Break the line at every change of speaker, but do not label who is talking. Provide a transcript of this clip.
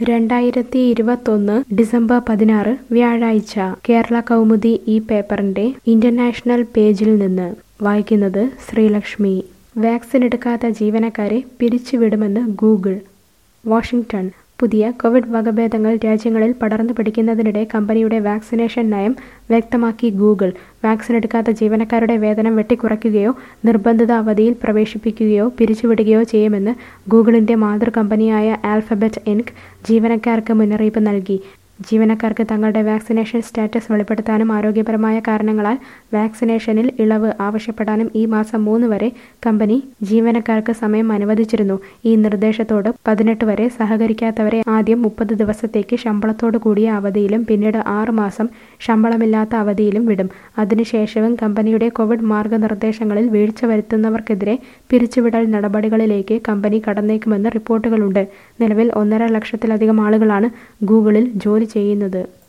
രണ്ടായിരത്തി ഇരുപത്തൊന്ന് ഡിസംബർ പതിനാറ് വ്യാഴാഴ്ച കേരള കൗമുദി ഈ പേപ്പറിന്റെ ഇന്റർനാഷണൽ പേജിൽ നിന്ന് വായിക്കുന്നത് ശ്രീലക്ഷ്മി വാക്സിൻ എടുക്കാത്ത ജീവനക്കാരെ പിരിച്ചുവിടുമെന്ന് ഗൂഗിൾ വാഷിംഗ്ടൺ പുതിയ കോവിഡ് വകഭേദങ്ങൾ രാജ്യങ്ങളിൽ പടർന്നു പിടിക്കുന്നതിനിടെ കമ്പനിയുടെ വാക്സിനേഷൻ നയം വ്യക്തമാക്കി ഗൂഗിൾ വാക്സിൻ എടുക്കാത്ത ജീവനക്കാരുടെ വേതനം വെട്ടിക്കുറയ്ക്കുകയോ നിർബന്ധിത അവധിയിൽ പ്രവേശിപ്പിക്കുകയോ പിരിച്ചുവിടുകയോ ചെയ്യുമെന്ന് ഗൂഗിളിന്റെ മാതൃകമ്പനിയായ ആൽഫബറ്റ് ഇൻക് ജീവനക്കാർക്ക് മുന്നറിയിപ്പ് നൽകി ജീവനക്കാർക്ക് തങ്ങളുടെ വാക്സിനേഷൻ സ്റ്റാറ്റസ് വെളിപ്പെടുത്താനും ആരോഗ്യപരമായ കാരണങ്ങളാൽ വാക്സിനേഷനിൽ ഇളവ് ആവശ്യപ്പെടാനും ഈ മാസം മൂന്ന് വരെ കമ്പനി ജീവനക്കാർക്ക് സമയം അനുവദിച്ചിരുന്നു ഈ നിർദ്ദേശത്തോട് പതിനെട്ട് വരെ സഹകരിക്കാത്തവരെ ആദ്യം മുപ്പത് ദിവസത്തേക്ക് ശമ്പളത്തോടു കൂടിയ അവധിയിലും പിന്നീട് ആറ് മാസം ശമ്പളമില്ലാത്ത അവധിയിലും വിടും അതിനുശേഷവും കമ്പനിയുടെ കോവിഡ് മാർഗനിർദ്ദേശങ്ങളിൽ വീഴ്ച വരുത്തുന്നവർക്കെതിരെ പിരിച്ചുവിടൽ നടപടികളിലേക്ക് കമ്പനി കടന്നേക്കുമെന്ന് റിപ്പോർട്ടുകളുണ്ട് നിലവിൽ ഒന്നര ലക്ഷത്തിലധികം ആളുകളാണ് ഗൂഗിളിൽ ജോലി ചെയ്യുന്നത്